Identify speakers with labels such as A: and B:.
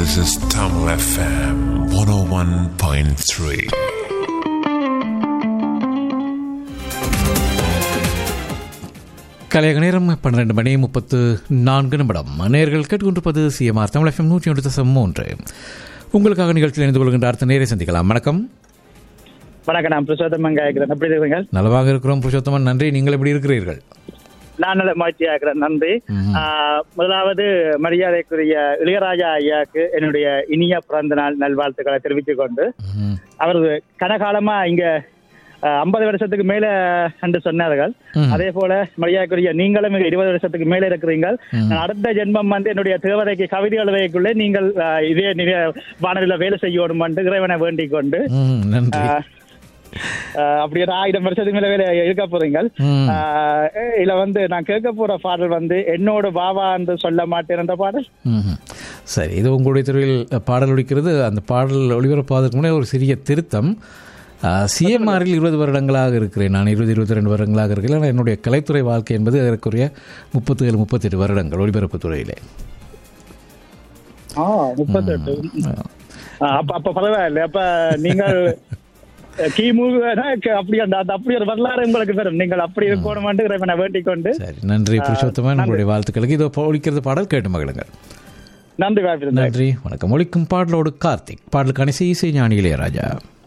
A: This is Tamil FM 101.3.
B: கலையக நேரம் பன்னிரண்டு மணி முப்பத்து நான்கு நிமிடம் நேர்கள் கேட்டுக்கொண்டிருப்பது சிஎம்ஆர் தமிழ் எஃப்எம் நூற்றி ஒன்று தசம் மூன்று உங்களுக்காக நிகழ்ச்சியில் இணைந்து கொள்கின்ற அடுத்த நேரை சந்திக்கலாம் வணக்கம்
C: வணக்கம் நான் புருஷோத்தமன் கேட்கிறேன் எப்படி இருக்கீங்க
B: நலவாக இருக்கிறோம் புருஷோத்தமன் நன்றி நீங்கள் எப்படி இருக்கிறீர்கள்
C: நான் நல்ல மகிழ்ச்சியா இருக்கிறேன் நன்றி ஆஹ், முதலாவது மரியாதைக்குரிய இளையராஜா ஐயாக்கு என்னுடைய இனிய பிறந்த நாள் நல்வாழ்த்துக்களை தெரிவித்துக் கொண்டு
B: ம்,
C: அவர் கனகாலமா இங்க ஐம்பது வருஷத்துக்கு மேல என்று சொன்னார்கள்
B: ம்.
C: அதே போல மரியாதைக்குரிய நீங்களும் இங்க இருபது வருஷத்துக்கு மேல இருக்கிறீங்க நான் அடுத்த ஜென்மம் வந்து என்னுடைய தேவதைக்கு கவிதை எழுதைக்குள்ளே நீங்கள் ஆஹ், இதே நிக- வானொலியில வேலை செய்யணும் என்று இறைவனை வேண்டிக் கொண்டு
B: ம், நன்றி
C: ஆஹ், ஆஹ், அப்படி ஒரு ஆயிரம் வருஷத்துக்கு மேல வேலை இருக்க போறீங்க
B: ம்.
C: ஆஹ், இதுல வந்து நான் கேட்க போற பாடல் வந்து என்னோட பாவா என்று சொல்ல மாட்டேன் என்ற பாடல்
B: ம்ஹும். சரி இது உங்களுடைய துறையில் பாடல் ஒலிக்கிறது அந்த பாடல் ஒளிபரப்பாவதற்கு முன்னே ஒரு சிறிய திருத்தம் சிஎம்ஆரில் இருபது வருடங்களாக இருக்கிறேன் நான் இருபது இருபத்தி ரெண்டு வருடங்களாக இருக்கிறேன் ஆனால் என்னுடைய கலைத்துறை வாழ்க்கை என்பது அதற்குரிய முப்பத்தி ஏழு முப்பத்தெட்டு வருடங்கள் ஒளிபரப்பு துறையிலே
C: ஆ முப்பத்தெட்டு அப்ப அப்ப பரவாயில்ல அப்ப நீங்கள் கிமு அப்படி அந்த அந்த அப்படி ஒரு வரலாறு உங்களுக்கு பெறும் நீங்கள் அப்படி இருக்கணும் இறைவனை வேண்டிக் கொண்டு
B: சரி நன்றி புருஷோத்தமன் உங்களுடைய வாழ்த்துக்களுக்கு இதோ ஒழிக்கிறது பாடல் கேட்டு மகிழுங்கள்
C: நன்றி வாய்ப்பு
B: நன்றி வணக்கம் ஒழிக்கும் பாடலோடு கார்த்திக் பாடலுக்கான இசை இசை ஞானி இளையராஜா